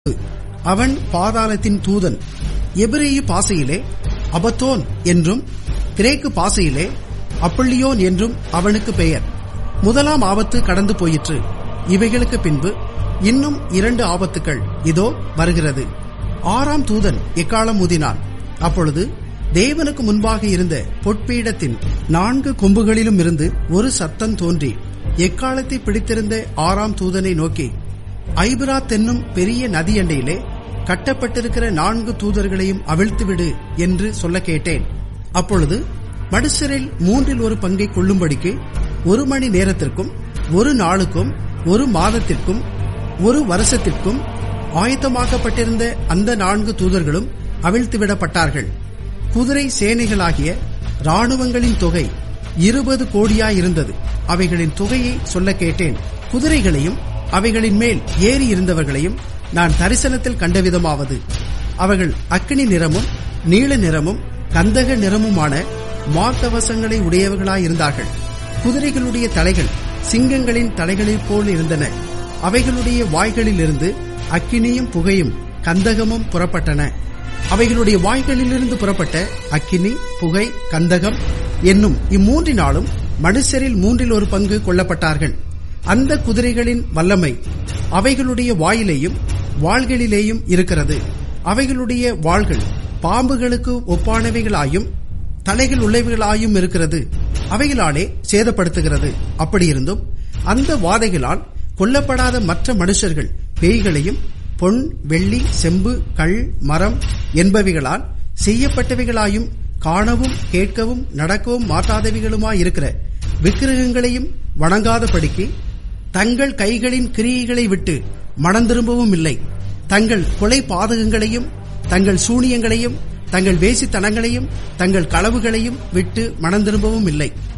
அவன் பாதாளத்தின் தூதன் எபிரேய பாசையிலே அபத்தோன் என்றும் கிரேக்கு பாசையிலே அப்பள்ளியோன் என்றும் அவனுக்கு பெயர் முதலாம் ஆபத்து கடந்து போயிற்று இவைகளுக்கு பின்பு இன்னும் இரண்டு ஆபத்துக்கள் இதோ வருகிறது ஆறாம் தூதன் எக்காலம் ஊதினான் அப்பொழுது தேவனுக்கு முன்பாக இருந்த பொற்பீடத்தின் நான்கு கொம்புகளிலும் இருந்து ஒரு சத்தம் தோன்றி எக்காலத்தை பிடித்திருந்த ஆறாம் தூதனை நோக்கி ஐபிராத் என்னும் பெரிய நதியண்டையிலே கட்டப்பட்டிருக்கிற நான்கு தூதர்களையும் அவிழ்த்துவிடு என்று சொல்ல கேட்டேன் அப்பொழுது மடுசரில் மூன்றில் ஒரு பங்கை கொள்ளும்படிக்கு ஒரு மணி நேரத்திற்கும் ஒரு நாளுக்கும் ஒரு மாதத்திற்கும் ஒரு வருஷத்திற்கும் ஆயத்தமாக்கப்பட்டிருந்த அந்த நான்கு தூதர்களும் அவிழ்த்துவிடப்பட்டார்கள் குதிரை சேனைகளாகிய இராணுவங்களின் தொகை இருபது கோடியாயிருந்தது அவைகளின் தொகையை சொல்ல கேட்டேன் குதிரைகளையும் அவைகளின் மேல் ஏறி இருந்தவர்களையும் நான் தரிசனத்தில் கண்டவிதமாவது அவர்கள் அக்கினி நிறமும் நீல நிறமும் கந்தக நிறமுமான மார்க்கவசங்களை உடையவர்களாயிருந்தார்கள் குதிரைகளுடைய தலைகள் சிங்கங்களின் தலைகளைப் போல் இருந்தன அவைகளுடைய வாய்களிலிருந்து அக்கினியும் புகையும் கந்தகமும் புறப்பட்டன அவைகளுடைய வாய்களிலிருந்து புறப்பட்ட அக்கினி புகை கந்தகம் என்னும் இம்மூன்றினாலும் மனுஷரில் மூன்றில் ஒரு பங்கு கொல்லப்பட்டார்கள் அந்த குதிரைகளின் வல்லமை அவைகளுடைய வாயிலேயும் வாள்களிலேயும் இருக்கிறது அவைகளுடைய வாள்கள் பாம்புகளுக்கு ஒப்பானவைகளாயும் தலைகள் உள்ளவைகளாயும் இருக்கிறது அவைகளாலே சேதப்படுத்துகிறது அப்படியிருந்தும் அந்த வாதைகளால் கொல்லப்படாத மற்ற மனுஷர்கள் பேய்களையும் பொன் வெள்ளி செம்பு கல் மரம் என்பவைகளால் செய்யப்பட்டவைகளாயும் காணவும் கேட்கவும் நடக்கவும் மாட்டாதவைகளுமாயிருக்கிற விக்கிரகங்களையும் வணங்காதபடிக்கு தங்கள் கைகளின் கிரியைகளை விட்டு மனம் திரும்பவும் இல்லை தங்கள் கொலை பாதகங்களையும் தங்கள் சூனியங்களையும் தங்கள் வேசித்தனங்களையும் தங்கள் களவுகளையும் விட்டு மனம் திரும்பவும் இல்லை